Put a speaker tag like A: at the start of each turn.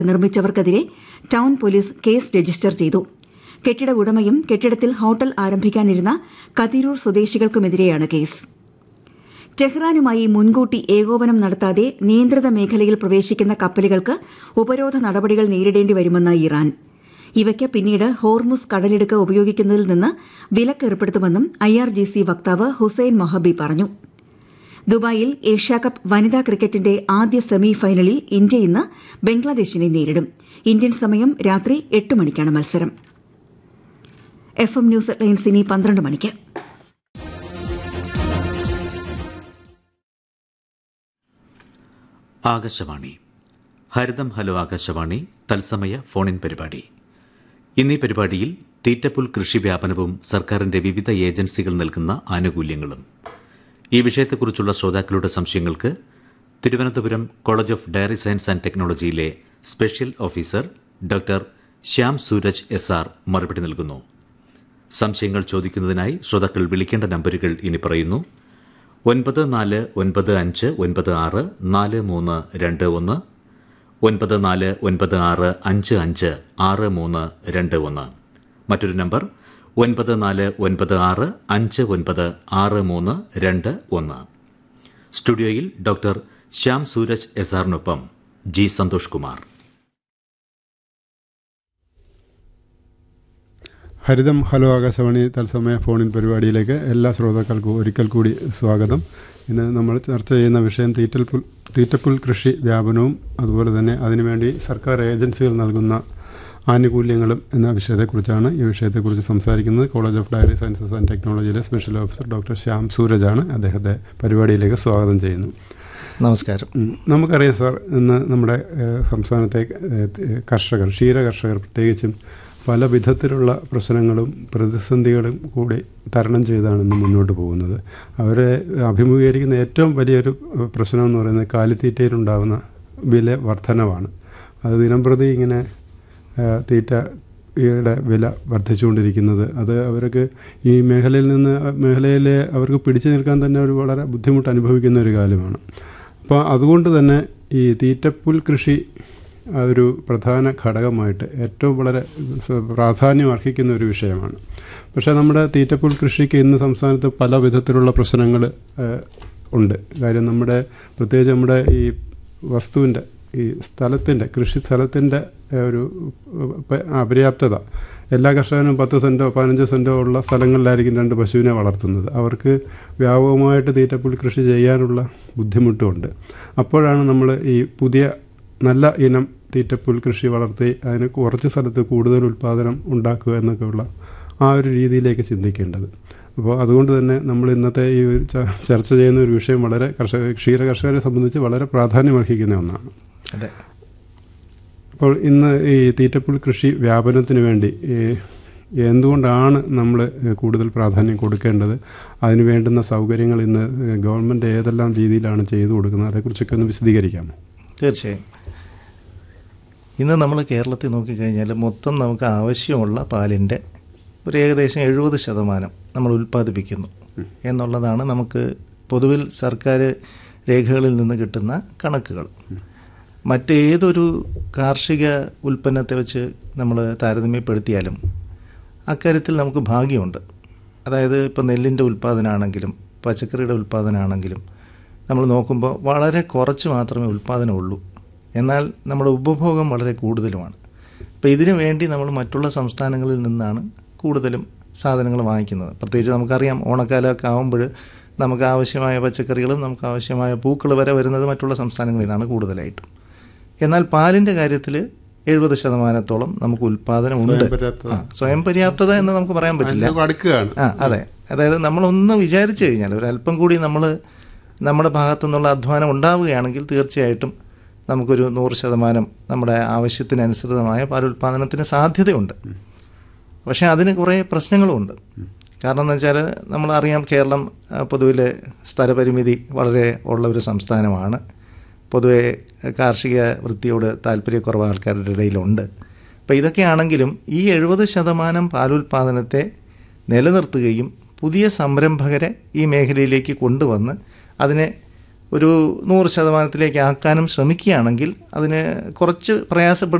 A: നിർമ്മിച്ചവർക്കെതിരെ town police case register ചെയ്തു കെട്ടിട ഉടമയും കെട്ടിടത്തിൽ ഹോട്ടൽ ആരംഭിക്കാനിരുന്ന കതിരൂർ സ്വദേശികൾക്കുമെതിരെയാണ് കേസ് ടെഹ്റാനുമായി മുൻകൂട്ടി ഏകോപനം നടത്താതെ നിയന്ത്രിത മേഖലയിൽ പ്രവേശിക്കുന്ന കപ്പലുകൾക്ക് ഉപരോധ നടപടികൾ നേരിടേണ്ടി വരുമെന്ന് ഇറാൻ ഇവയ്ക്ക് പിന്നീട് ഹോർമുസ് കടലിടുക്ക് ഉപയോഗിക്കുന്നതിൽ നിന്ന് വിലക്ക് ഏർപ്പെടുത്തുമെന്നും ഐആർജിസി വക്താവ് ഹുസൈൻ മൊഹബി പറഞ്ഞു ദുബായിൽ ഏഷ്യാകപ്പ് വനിതാ ക്രിക്കറ്റിന്റെ ആദ്യ സെമി ഫൈനലിൽ ഇന്ത്യ ഇന്ന് ബംഗ്ലാദേശിനെ നേരിടും ഇന്ത്യൻ സമയം രാത്രി എട്ട് മണിക്കാണ് മത്സരം എഫ് എം ന്യൂസ് ലൈൻസ് ഇനി പന്ത്രണ്ട് മണിക്ക്
B: ആകാശവാണി ഹരിതം ഹലോ ആകാശവാണി തത്സമയ ഫോണിൻ പരിപാടി ഇന്നീ പരിപാടിയിൽ തീറ്റപ്പുൽ കൃഷി വ്യാപനവും സർക്കാരിന്റെ വിവിധ ഏജൻസികൾ നൽകുന്ന ആനുകൂല്യങ്ങളും ഈ വിഷയത്തെക്കുറിച്ചുള്ള ശ്രോതാക്കളുടെ സംശയങ്ങൾക്ക് Thiruvananthapuram college of dairy science and ടെക്നോളജിയിലെ special officer doctor Shyam Sooraj S R മറുപടി നൽകുന്നു സംശയങ്ങൾ ചോദിക്കുന്നതിനായി ശ്രോതാക്കൾ വിളിക്കേണ്ട നമ്പരുകൾ ഇനി പറയുന്നു ഒൻപത് നാല് ഒൻപത് അഞ്ച് ഒൻപത് ആറ് നാല് മൂന്ന് രണ്ട് ഒന്ന് ഒൻപത് നാല് ഒൻപത് ആറ് അഞ്ച് അഞ്ച് ആറ് മൂന്ന് രണ്ട് ഒന്ന് മറ്റൊരു നമ്പർ ഒൻപത് നാല് ഒൻപത് ആറ് അഞ്ച് ഒൻപത് ആറ് മൂന്ന് രണ്ട് ഒന്ന് സ്റ്റുഡിയോയിൽ ഡോക്ടർ ശ്യാം സൂരജ് എസ് ആറിനൊപ്പം ജി സന്തോഷ് കുമാർ
C: ഹരിതം ഹലോ ആകാശവാണി തത്സമയ ഫോണിൻ പരിപാടിയിലേക്ക് എല്ലാ ശ്രോതാക്കൾക്കും ഒരിക്കൽ കൂടി സ്വാഗതം ഇന്ന് നമ്മൾ ചർച്ച ചെയ്യുന്ന വിഷയം തീറ്റൽപുൽ തീറ്റപ്പുൽ കൃഷി വ്യാപനവും അതുപോലെ തന്നെ അതിനുവേണ്ടി സർക്കാർ ഏജൻസികൾ നൽകുന്ന ആനുകൂല്യങ്ങളും എന്ന വിഷയത്തെക്കുറിച്ചാണ് ഈ വിഷയത്തെക്കുറിച്ച് സംസാരിക്കുന്നത് college of dairy sciences and ടെക്നോളജിയിലെ സ്പെഷ്യൽ ഓഫീസർ ഡോക്ടർ ശ്യാം സൂരജാണ് അദ്ദേഹത്തെ പരിപാടിയിലേക്ക് സ്വാഗതം ചെയ്യുന്നു
D: നമസ്കാരം
C: ഉം. നമുക്കറിയാം സാർ ഇന്ന് നമ്മുടെ ഏഹ്, സംസ്ഥാനത്തെ ഏഹ്, കർഷകർ ക്ഷീര കർഷകർ പ്രത്യേകിച്ചും പല വിധത്തിലുള്ള പ്രശ്നങ്ങളും പ്രതിസന്ധികളും കൂടി തരണം ചെയ്താണ് ഇന്ന് മുന്നോട്ട് പോകുന്നത് അവരെ അഭിമുഖീകരിക്കുന്ന ഏറ്റവും വലിയൊരു ഏഹ്, പ്രശ്നം എന്ന് പറയുന്നത് കാലിത്തീറ്റയിലുണ്ടാകുന്ന വില വർധനവാണ് അത് ദിനംപ്രതി ഇങ്ങനെ ഏഹ്, തീറ്റ യുടെ വില വർദ്ധിച്ചുകൊണ്ടിരിക്കുന്നത് അത് അവർക്ക് ഈ മേഖലയിൽ നിന്ന് മേഖലയിലെ അവർക്ക് പിടിച്ചു നിൽക്കാൻ തന്നെ ഒരു വളരെ ബുദ്ധിമുട്ട് അനുഭവിക്കുന്ന ഒരു കാലമാണ് അപ്പോൾ അതുകൊണ്ട് തന്നെ ഈ തീറ്റപ്പുൽ കൃഷി അതൊരു പ്രധാന ഘടകമായിട്ട് ഏറ്റവും വളരെ സ- പ്രാധാന്യം അർഹിക്കുന്ന ഒരു വിഷയമാണ് പക്ഷേ നമ്മുടെ തീറ്റപ്പുൽ കൃഷിക്ക് ഇന്ന് സംസ്ഥാനത്ത് പല വിധത്തിലുള്ള പ്രശ്നങ്ങൾ ഉണ്ട് കാര്യം നമ്മുടെ പ്രത്യേകിച്ച് നമ്മുടെ ഈ വസ്തുവിൻ്റെ ഈ സ്ഥലത്തിൻ്റെ കൃഷി സ്ഥലത്തിൻ്റെ ഏഹ്, ഒരു ഏഹ്, പ- അപര്യാപ്തത എല്ലാ കർഷകനും പത്ത് സെൻറ്റോ പതിനഞ്ച് സെൻറ്റോ ഉള്ള സ്ഥലങ്ങളിലായിരിക്കും രണ്ട് പശുവിനെ വളർത്തുന്നത് അവർക്ക് വ്യാപകമായിട്ട് തീറ്റപ്പുൽ കൃഷി ചെയ്യാനുള്ള ബുദ്ധിമുട്ടുമുണ്ട് അപ്പോഴാണ് നമ്മൾ ഈ പുതിയ നല്ല ഇനം തീറ്റപ്പുൽ കൃഷി വളർത്തി അതിന് കുറച്ച് സ്ഥലത്ത് കൂടുതൽ ഉൽപ്പാദനം ഉണ്ടാക്കുക എന്നൊക്കെയുള്ള ആ ഒരു രീതിയിലേക്ക് ചിന്തിക്കേണ്ടത് അപ്പോൾ അതുകൊണ്ട് തന്നെ നമ്മൾ ഇന്നത്തെ ഈ ഒരു ച- ചർച്ച ചെയ്യുന്ന ഒരു വിഷയം വളരെ കർഷക ക്ഷീര കർഷകരെ സംബന്ധിച്ച് വളരെ പ്രാധാന്യമർഹിക്കുന്ന ഒന്നാണ്
D: അതെ
C: അപ്പോൾ ഇന്ന് ഈ തീറ്റപ്പുൽ കൃഷി വ്യാപനത്തിന് വേണ്ടി ഈ എന്തുകൊണ്ടാണ് നമ്മൾ കൂടുതൽ പ്രാധാന്യം കൊടുക്കേണ്ടത് അതിന് വേണ്ടുന്ന സൗകര്യങ്ങൾ ഇന്ന് ഗവൺമെൻറ് ഏതെല്ലാം രീതിയിലാണ് ചെയ്തു കൊടുക്കുന്നത് അതേക്കുറിച്ചൊക്കെ ഒന്ന് വിശദീകരിക്കാമോ
D: തീർച്ചയായും ഇന്ന് നമ്മൾ കേരളത്തിൽ നോക്കിക്കഴിഞ്ഞാൽ മൊത്തം നമുക്ക് ആവശ്യമുള്ള പാലിൻ്റെ ഒരു ഏകദേശം എഴുപത് ശതമാനം നമ്മൾ ഉൽപ്പാദിപ്പിക്കുന്നു എന്നുള്ളതാണ് നമുക്ക് പൊതുവിൽ സർക്കാർ രേഖകളിൽ നിന്ന് കിട്ടുന്ന കണക്കുകൾ മറ്റേതൊരു കാർഷിക ഉൽപ്പന്നത്തെ വെച്ച് നമ്മൾ താരതമ്യപ്പെടുത്തിയാലും അക്കാര്യത്തിൽ നമുക്ക് ഭാഗ്യമുണ്ട് അതായത് ഇപ്പോൾ നെല്ലിൻ്റെ ഉൽപ്പാദനമാണെങ്കിലും പച്ചക്കറിയുടെ ഉൽപ്പാദനമാണെങ്കിലും നമ്മൾ നോക്കുമ്പോൾ വളരെ കുറച്ച് മാത്രമേ ഉൽപ്പാദനമുള്ളൂ എന്നാൽ നമ്മുടെ ഉപഭോഗം വളരെ കൂടുതലുമാണ് അപ്പോൾ ഇതിനു വേണ്ടി നമ്മൾ മറ്റുള്ള സംസ്ഥാനങ്ങളിൽ നിന്നാണ് കൂടുതലും സാധനങ്ങൾ വാങ്ങിക്കുന്നത് പ്രത്യേകിച്ച് നമുക്കറിയാം ഓണക്കാലമൊക്കെ ആകുമ്പോൾ നമുക്ക് ആവശ്യമായ പച്ചക്കറികളും നമുക്ക് ആവശ്യമായ പൂക്കൾ വരെ വരുന്നത് മറ്റുള്ള സംസ്ഥാനങ്ങളിൽ നിന്നാണ് കൂടുതലായിട്ടും എന്നാൽ പാലിൻ്റെ കാര്യത്തിൽ എഴുപത് ശതമാനത്തോളം നമുക്ക് ഉൽപ്പാദനം ഉണ്ട്
C: സ്വയം പര്യാപ്തത.
D: ആ, സ്വയം പര്യാപ്തത എന്ന് നമുക്ക് പറയാൻ പറ്റില്ല
C: അതിലേക്ക് അടുക്കുകയാണ്
D: ആ അതെ അതായത് നമ്മളൊന്ന് വിചാരിച്ചു കഴിഞ്ഞാൽ ഒരല്പം കൂടി നമ്മൾ നമ്മുടെ ഭാഗത്തു നിന്നുള്ള അധ്വാനം ഉണ്ടാവുകയാണെങ്കിൽ തീർച്ചയായിട്ടും നമുക്കൊരു നൂറ് ശതമാനം നമ്മുടെ ആവശ്യത്തിനനുസൃതമായ പാലുൽപാദനത്തിന് സാധ്യതയുണ്ട് പക്ഷേ അതിന് കുറേ പ്രശ്നങ്ങളുമുണ്ട് കാരണം എന്ന് വെച്ചാൽ നമ്മളറിയാം കേരളം ആ, പൊതുവിലെ സ്ഥലപരിമിതി വളരെ ഉള്ള ഒരു സംസ്ഥാനമാണ് പൊതുവെ കാർഷിക വൃത്തിയോട് താല്പര്യക്കുറവ് ആൾക്കാരുടെ ഇടയിലുണ്ട് അപ്പോൾ ഇതൊക്കെയാണെങ്കിലും ഈ എഴുപത് ശതമാനം പാലുൽപാദനത്തെ നിലനിർത്തുകയും പുതിയ സംരംഭകരെ ഈ മേഖലയിലേക്ക് കൊണ്ടുവന്ന് അതിനെ ഒരു നൂറ് ശതമാനത്തിലേക്ക് ആക്കാനും ശ്രമിക്കുകയാണെങ്കിൽ അതിന് കുറച്ച് പ്രയാസപ്പെടും